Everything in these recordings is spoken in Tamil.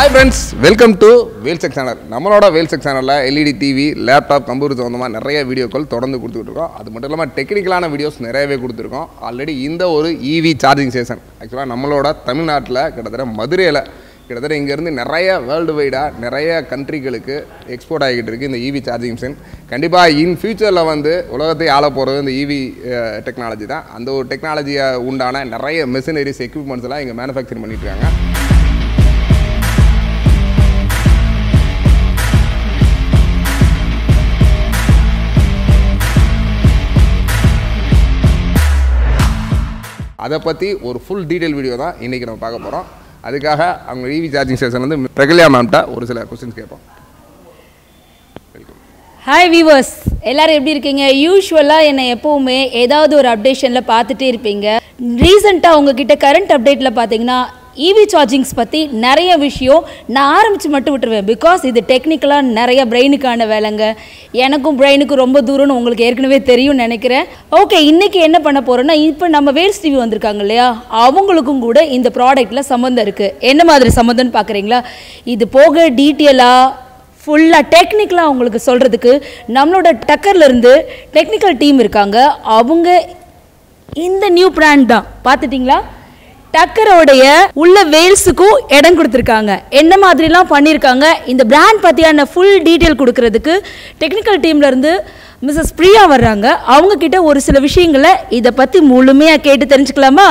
ஹாய் ஃப்ரெண்ட்ஸ் வெல்கம் டு வேல்செக் சேனல் நம்மளோட வேல்செக் சேனலில் எல்இடி டிவி லேப்டாப் கம்ப்யூட்டர் சம்மந்தமாக நிறைய வீடியோக்கள் தொடர்ந்து கொடுத்துட்டு இருக்கோம் அது மட்டும் இல்லாமல் டெக்னிக்கலான வீடியோஸ் நிறையவே கொடுத்துருக்கோம் ஆல்ரெடி இந்த ஒரு இவி சார்ஜிங் ஸ்டேஷன் ஆக்சுவலாக நம்மளோட தமிழ்நாட்டில் கிட்டத்தட்ட மதுரையில் கிட்டத்தட்ட இங்கேருந்து நிறைய வேர்ல்டு வைடாக நிறைய கண்ட்ரிகளுக்கு எக்ஸ்போர்ட் ஆகிக்கிட்டு இருக்குது இந்த இவி சார்ஜிங் மிஷின் கண்டிப்பாக இன் ஃபியூச்சரில் வந்து உலகத்தை ஆள போகிறது இந்த இவி டெக்னாலஜி தான் அந்த ஒரு டெக்னாலஜியை உண்டான நிறைய மெஷினரிஸ் எக்யூப்மெண்ட்ஸ் எல்லாம் இங்கே மேனுஃபேக்சர் பண்ணிட்டு இருக்காங்க அதை பற்றி ஒரு ஃபுல் டீட்டெயில் வீடியோ தான் இன்றைக்கி நம்ம பார்க்க போகிறோம் அதுக்காக அவங்க இவி சார்ஜிங் ஸ்டேஷன் வந்து பிரகல்யா மேம்கிட்ட ஒரு சில கொஸ்டின்ஸ் கேட்போம் ஹாய் வீவர்ஸ் எல்லாரும் எப்படி இருக்கீங்க யூஸ்வலாக என்னை எப்போவுமே ஏதாவது ஒரு அப்டேஷனில் பார்த்துட்டே இருப்பீங்க ரீசெண்டாக உங்ககிட்ட கரண்ட் அப்டேட்டில் பார்த்தீங்கன்னா இவி சார்ஜிங்ஸ் பற்றி நிறைய விஷயம் நான் ஆரம்பித்து மட்டும் விட்டுருவேன் பிகாஸ் இது டெக்னிக்கலாக நிறைய பிரெயினுக்கான வேலைங்க எனக்கும் பிரெயினுக்கும் ரொம்ப தூரம்னு உங்களுக்கு ஏற்கனவே தெரியும்னு நினைக்கிறேன் ஓகே இன்றைக்கி என்ன பண்ண போகிறோன்னா இப்போ நம்ம வேல்ஸ் டிவி வந்திருக்காங்க இல்லையா அவங்களுக்கும் கூட இந்த ப்ராடக்ட்டில் சம்மந்தம் இருக்குது என்ன மாதிரி சம்மந்தம்னு பார்க்குறீங்களா இது போக டீட்டெயிலாக ஃபுல்லாக டெக்னிக்கலாக உங்களுக்கு சொல்கிறதுக்கு நம்மளோட டக்கர்ல இருந்து டெக்னிக்கல் டீம் இருக்காங்க அவங்க இந்த நியூ பிராண்ட் தான் பார்த்துட்டிங்களா டக்கரோடைய உள்ள வேல்ஸுக்கும் இடம் கொடுத்துருக்காங்க என்ன மாதிரிலாம் பண்ணியிருக்காங்க இந்த பிராண்ட் பற்றியான ஃபுல் டீட்டெயில் கொடுக்கறதுக்கு டெக்னிக்கல் டீம்ல இருந்து மிஸ்ஸஸ் பிரியா வர்றாங்க அவங்க கிட்ட ஒரு சில விஷயங்களை இதை பற்றி முழுமையாக கேட்டு தெரிஞ்சுக்கலாமா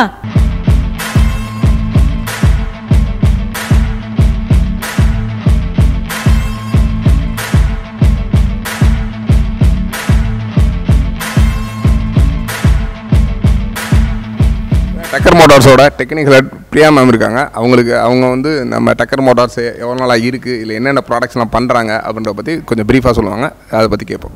டக்கர் மோட்டார்ஸோட டெக்னிக்கல் ஹெட் பிரியா மேம் இருக்காங்க அவங்களுக்கு அவங்க வந்து நம்ம டக்கர் மோட்டார்ஸ் எவ்வளோ நாளாக இருக்குது இல்லை என்னென்ன ப்ராடக்ட்ஸ்லாம் பண்ணுறாங்க அப்படின்றத பற்றி கொஞ்சம் ப்ரீஃபாக சொல்லுவாங்க அதை பற்றி கேட்போம்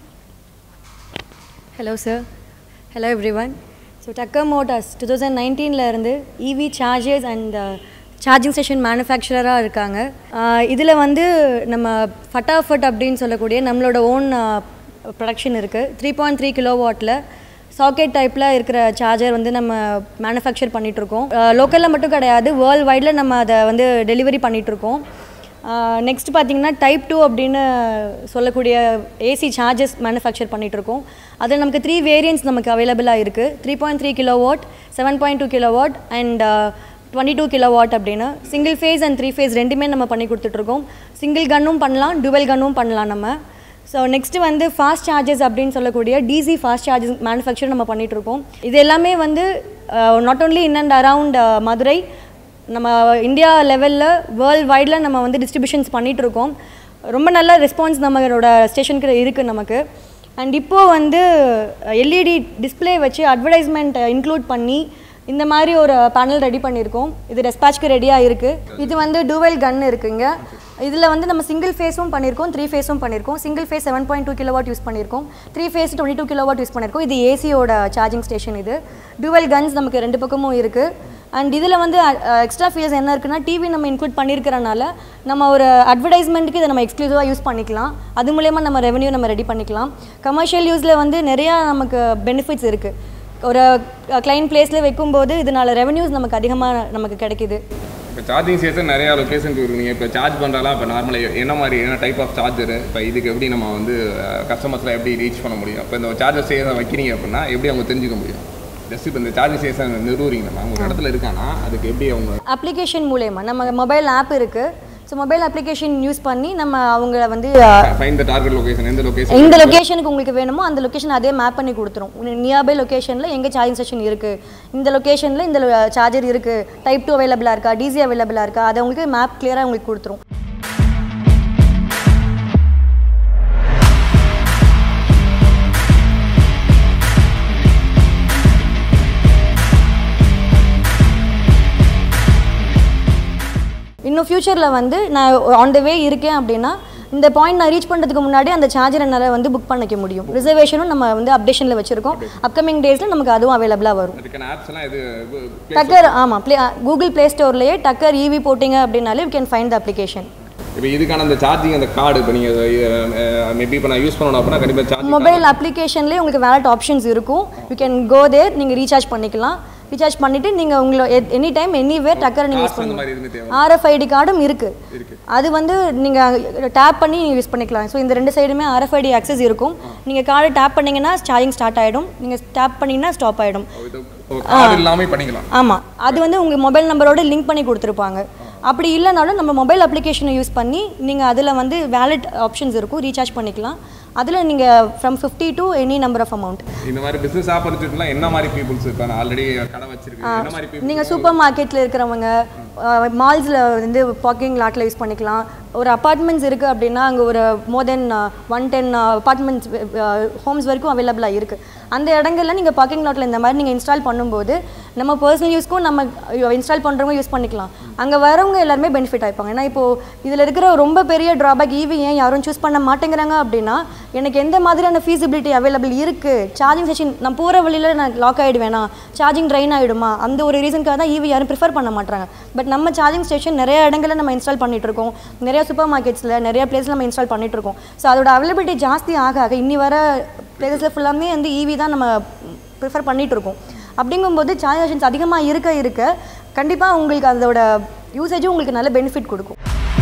hello sir hello everyone so Takkar motors two thousand நைன்டீனில் இருந்து EV chargers and charging station மேனுஃபேக்சரராக இருக்காங்க இதில் வந்து நம்ம ஃபட்டாஃபட் அப்படின்னு சொல்லக்கூடிய நம்மளோட ஓன் ப்ரொடக்ஷன் இருக்குது த்ரீ பாயிண்ட் த்ரீ கிலோ வாட்டில் சாக்கெட் டைப்பில் இருக்கிற சார்ஜர் வந்து நம்ம மேனுஃபேக்சர் பண்ணிகிட்ருக்கோம் லோக்கலில் மட்டும் கிடையாது வேர்ல்டு வைடில் நம்ம அதை வந்து டெலிவரி பண்ணிகிட்ருக்கோம் நெக்ஸ்ட் பார்த்தீங்கன்னா டைப் டூ அப்படின்னு சொல்லக்கூடிய ஏசி சார்ஜஸ் மேனுஃபேக்சர் பண்ணிகிட்ருக்கோம் அதில் நமக்கு த்ரீ வேரியன்ட்ஸ் நமக்கு அவைலபிளாக இருக்குது three point three kilowatt seven point two kilowatt and twenty two kilowatt அப்படின்னு single phase and three phase ரெண்டுமே நம்ம பண்ணி கொடுத்துட்ருக்கோம் சிங்கிள் கன்னும் பண்ணலாம் டுவெல் கன்னும் பண்ணலாம் நம்ம ஸோ நெக்ஸ்ட்டு வந்து ஃபாஸ்ட் சார்ஜஸ் அப்படின்னு சொல்லக்கூடிய டிசி ஃபாஸ்ட் சார்ஜஸ் மேனுஃபேக்சர் நம்ம பண்ணிகிட்ருக்கோம் இது எல்லாமே வந்து not only in and around Madurai நம்ம இந்தியா லெவலில் வேர்ல்டு வைடில் நம்ம வந்து டிஸ்ட்ரிபியூஷன்ஸ் பண்ணிகிட்ருக்கோம் ரொம்ப நல்ல ரெஸ்பான்ஸ் நம்மளோட ஸ்டேஷனுக்கு இருக்குது நமக்கு அண்ட் இப்போது வந்து எல்இடி டிஸ்பிளே வச்சு அட்வர்டைஸ்மெண்ட் இன்க்ளூட் பண்ணி இந்த மாதிரி ஒரு பேனல் ரெடி பண்ணியிருக்கோம் இது ரெஸ்பாச்க்கு ரெடியாக இருக்குது இது வந்து டூவெல் கன் இருக்குங்க இதில் வந்து நம்ம சிங்கிள் ஃபேஸும் பண்ணியிருக்கோம் த்ரீ ஃபேஸும் பண்ணியிருக்கோம் single phase seven point two kilowatt use பண்ணியிருக்கோம் three phase twenty two kilowatt use பண்ணியிருக்கோம் இது ஏசியோட சார்ஜிங் ஸ்டேஷன் இது டூவெல் கன்ஸ் நமக்கு ரெண்டு பக்கமும் இருக்குது அண்ட் இதில் வந்து எக்ஸ்ட்ரா ஃபீச்சர்ஸ் என்ன இருக்குன்னா டிவி நம்ம இன்க்ளூட் பண்ணியிருக்கிறனால நம்ம ஒரு அட்வர்டைஸ்மெண்ட்டுக்கு இதை நம்ம எக்ஸ்க்ளூசிவாக யூஸ் பண்ணிக்கலாம் அது மூலயமா நம்ம ரெவன்யூ நம்ம ரெடி பண்ணிக்கலாம் கமர்ஷியல் யூஸில் வந்து நிறையா நமக்கு பெனிஃபிட்ஸ் இருக்குது ஒரு கிளைண்ட் பிளேஸில் வைக்கும்போது இதனால ரெவன்யூஸ் நமக்கு அதிகமாக நமக்கு கிடைக்கிது இப்போ சார்ஜிங் ஸ்டேஷன் நிறையா லொக்கேஷனுக்கு இருக்குங்க இப்போ சார்ஜ் பண்ணுறாலாம் இப்போ நார்மலாக என்ன மாதிரி என்ன டைப் ஆஃப் சார்ஜரு இப்போ இதுக்கு எப்படி நம்ம வந்து கஸ்டமர்ஸ்லாம் எப்படி ரீச் பண்ண முடியும் இப்போ இந்த சார்ஜர் ஸ்டேஷன் வைக்கிறீங்க அப்படின்னா எப்படி அவங்க தெரிஞ்சுக்க முடியும் ஜஸ்ட் இப்போ இந்த சார்ஜிங் ஸ்டேஷன் நிறுவுறீங்கன்னா அவங்க ஒரு இடத்துல இருக்கானா அதுக்கு எப்படி அவங்க அப்ளிகேஷன் மூலயமா நம்ம மொபைல் ஆப் இருக்குது ஸோ மொபைல் அப்ளிகேஷன் யூஸ் பண்ணி நம்ம அவங்கள வந்து ஃபைன் த டார்கெட் லொகேஷன் எந்த லொகேஷன் எந்த லொக்கேஷனுக்கு உங்களுக்கு வேணுமோ அந்த லொக்கேஷன் அதே மேப் பண்ணி கொடுத்துரும் நியர்பை லொக்கேஷனில் எங்கே சார்ஜிங் ஸ்டேஷன் இருக்குது இந்த லொக்கேஷனில் இந்த சார்ஜர் இருக்குது டைப் டூ அவைலபிளாக இருக்கா டிசி அவைலபிளாக இருக்கா அதை உங்களுக்கு மேப் கிளியராக உங்களுக்கு கொடுத்துரும் இன்னும் ஃப்யூச்சரில் வந்து நான் ஆன் த வே இருக்கேன் அப்படின்னா இந்த பாயிண்ட் நான் ரீச் பண்ணுறதுக்கு முன்னாடி அந்த சார்ஜர் என்னால் வந்து புக் பண்ணிக்க முடியும் ரிசர்வேஷனும் நம்ம வந்து அப்டேஷனில் வச்சுருக்கோம் அப்கமிங் டேஸில் நமக்கு அதுவும் அவைலபிளாக வரும் அதுக்கான ஆப்ஸ்லாம் இது டக்கர் ஆமாம் ப்ளே கூகுள் ப்ளே ஸ்டோர்லேயே டக்கர் இவி போட்டிங்க அப்படின்னாலே you can find the application இப்போ இதுக்கான அந்த சார்ஜிங் அந்த கார்டு இப்போ நீங்கள் மேபி இப்போ நான் யூஸ் பண்ணணும் அப்படின்னா கண்டிப்பாக சார்ஜ் மொபைல் அப்ளிகேஷன்லேயே உங்களுக்கு வேலட் ஆப்ஷன்ஸ் இருக்கும் யூ கேன் கோ தேர் நீங்கள் ரீசார்ஜ் பண்ணிக்கலாம் ரீசார்ஜ் பண்ணிவிட்டு நீங்கள் உங்களை எனி டைம் எனிவேர் டக்கரை நீங்கள் யூஸ் காசு அந்த மாதிரி பண்ணலாம் எதுவுமே தேவை ஆர்எஃப்ஐடி கார்டும் இருக்குது அது வந்து நீங்கள் டேப் பண்ணி யூஸ் பண்ணிக்கலாம் ஸோ இந்த ரெண்டு சைடுமே ஆர்எஃப்ஐடி அக்சஸ் இருக்கும் நீங்கள் கார்டு டேப் பண்ணீங்கன்னா சார்ஜிங் ஸ்டார்ட் ஆகிடும் நீங்கள் டேப் பண்ணிங்கன்னா ஸ்டாப் ஆகிடும் கார்டு இல்லாமல் பண்ணிக்கலாம் ஆமாம் அது வந்து உங்கள் மொபைல் நம்பரோட லிங்க் பண்ணி கொடுத்துருப்பாங்க அப்படி இல்லைனாலும் நம்ம மொபைல் அப்ளிகேஷனை யூஸ் பண்ணி நீங்கள் அதில் வந்து வேலட் ஆப்ஷன்ஸ் இருக்கும் ரீசார்ஜ் பண்ணிக்கலாம் அதில் நீங்கள் from fifty to any number of amount இந்த மாதிரி பிசினஸ் ஆப்பர்ச்சுனிட்டிலாம் என்ன மாதிரி பீப்புள்ஸ் இருக்காங்க ஆல்ரெடி கடை வச்சிருக்கு என்ன மாதிரி people நீங்கள் சூப்பர் மார்க்கெட்டில் இருக்கிறவங்க மால்ஸில் வந்து பார்க்கிங் லாட்டில் யூஸ் பண்ணிக்கலாம் ஒரு அப்பார்ட்மெண்ட்ஸ் இருக்குது அப்படின்னா அங்கே ஒரு more than one ten apartments homes வரைக்கும் அவைலபிளாக இருக்குது அந்த இடங்கள்ல நீங்கள் பார்க்கிங் லாட்டில் இந்த மாதிரி நீங்கள் இன்ஸ்டால் பண்ணும்போது நம்ம பர்சனல் யூஸ்க்கும் நம்ம இன்ஸ்டால் பண்ணுறவங்க யூஸ் பண்ணிக்கலாம் அங்கே வரவங்க எல்லாருமே பெனிஃபிட் ஆயிப்பாங்க ஏன்னா இப்போது இதில் இருக்கிற ரொம்ப பெரிய ட்ராபேக் ஈவி ஏன் யாரும் சூஸ் பண்ண மாட்டேங்கிறாங்க அப்படின்னா எனக்கு எந்த மாதிரியான ஃபீஸிபிலிட்டி அவைலபிள் இருக்குது சார்ஜிங் செஷன் நான் போகிற வழியில் நான் லாக் ஆகிடுவேனா சார்ஜிங் ட்ரைன் ஆகிடுமா அந்த ஒரு ரீசனுக்காக தான் ஈவி யாரும் ப்ரிஃபர் பண்ண மாட்டாங்க பட் நம்ம சார்ஜிங் ஸ்டேஷன் நிறைய இடங்களில் நம்ம இன்ஸ்டால் பண்ணிட்டு இருக்கோம் நிறைய சூப்பர் மார்க்கெட்ஸில் நிறைய பிளேஸில் நம்ம இன்ஸ்டால் பண்ணிட்டு இருக்கோம் ஸோ அதோட அவைலபிலிட்டி ஜாஸ்தி ஆக ஆக இன்னி வர பிளேஸஸில் ஃபுல்லாமே வந்து ஈவி தான் நம்ம ப்ரிஃபர் பண்ணிட்டு இருக்கோம் அப்படிங்கும்போது சார்ஜ் ஸ்டேஷன்ஸ் அதிகமாக இருக்க இருக்க கண்டிப்பாக உங்களுக்கு அதோட யூசேஜும் உங்களுக்கு நல்ல பெனிஃபிட் கொடுக்கும்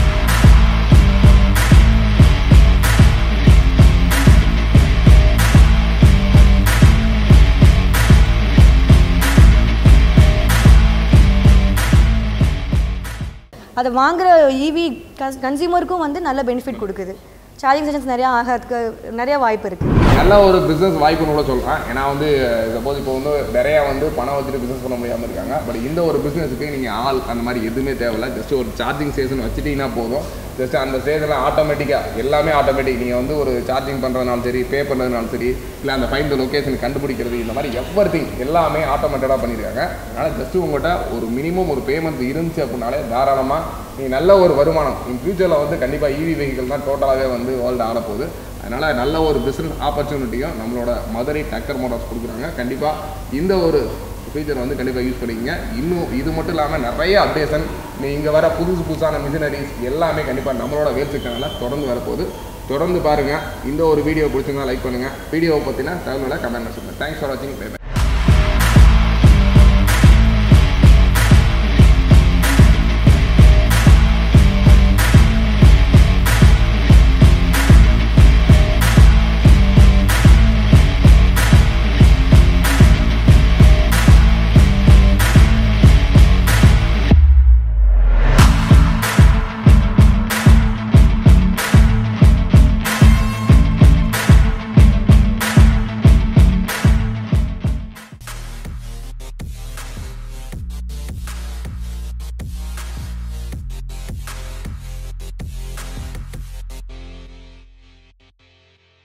அதை வாங்குற ஈவி கன்சியூமருக்கும் வந்து நல்ல பெனிஃபிட் கொடுக்குது சார்ஜிங் ஸ்டேஷன்ஸ் நிறையா ஆகிறதுக்கு நிறைய வாய்ப்பு இருக்குது நல்ல ஒரு பிஸ்னஸ் வாய்ப்புன்னு கூட சொல்லலாம் ஏன்னா வந்து சப்போஸ் இப்போ வந்து நிறையா வந்து பணம் வச்சுட்டு பிஸ்னஸ் பண்ண முடியாமல் இருக்காங்க பட் இந்த ஒரு பிஸ்னஸுக்கு நீங்கள் ஆள் அந்த மாதிரி எதுவுமே தேவையில்ல ஜஸ்ட் ஒரு சார்ஜிங் ஸ்டேஷன் வச்சுட்டீங்கன்னா போதும் ஜஸ்ட் அந்த ஸ்டேஷனில் ஆட்டோமேட்டிக்காக எல்லாமே ஆட்டோமேட்டிக் நீங்கள் வந்து ஒரு சார்ஜிங் பண்ணுறதுனாலும் சரி பே பண்ணுறதுனாலும் சரி இல்லை அந்த ஃபைன் லொக்கேஷன் கண்டுபிடிக்கிறது இந்த மாதிரி எவ்ரி திங் எல்லாமே ஆட்டோமேட்டடாக பண்ணியிருக்காங்க அதனால் ஜஸ்ட் உங்கள்கிட்ட ஒரு மினிமம் ஒரு பேமெண்ட் இருந்துச்சு அப்படின்னாலே தாராளமாக நீங்கள் நல்ல ஒரு வருமானம் இன் ஃபியூச்சரில் வந்து கண்டிப்பாக இவி வெஹிக்கிள் தான் டோட்டலாகவே வந்து வேர்ல்டு ஆடப்போகுது அதனால் நல்ல ஒரு பிஸ்னஸ் ஆப்பர்ச்சுனிட்டியும் நம்மளோட மதுரை டக்கர் மோட்டார்ஸ் கொடுக்குறாங்க கண்டிப்பாக இந்த ஒரு ஃபீச்சர் வந்து கண்டிப்பாக யூஸ் பண்ணிக்கங்க இன்னும் இது மட்டும் இல்லாமல் நிறைய அப்டேஷன் இங்கே வர புதுசு புதுசான மிஷினரிஸ் எல்லாமே கண்டிப்பாக நம்மளோட வேல்ஸ் சேனலில் தொடர்ந்து வரப்போகுது தொடர்ந்து பாருங்கள் இந்த ஒரு வீடியோ பிடிச்சிருந்தா லைக் பண்ணுங்கள் வீடியோவை பற்றின தகவலை கமெண்ட் சொல்லுங்கள் தேங்க்ஸ் ஃபார் வாட்சிங் பை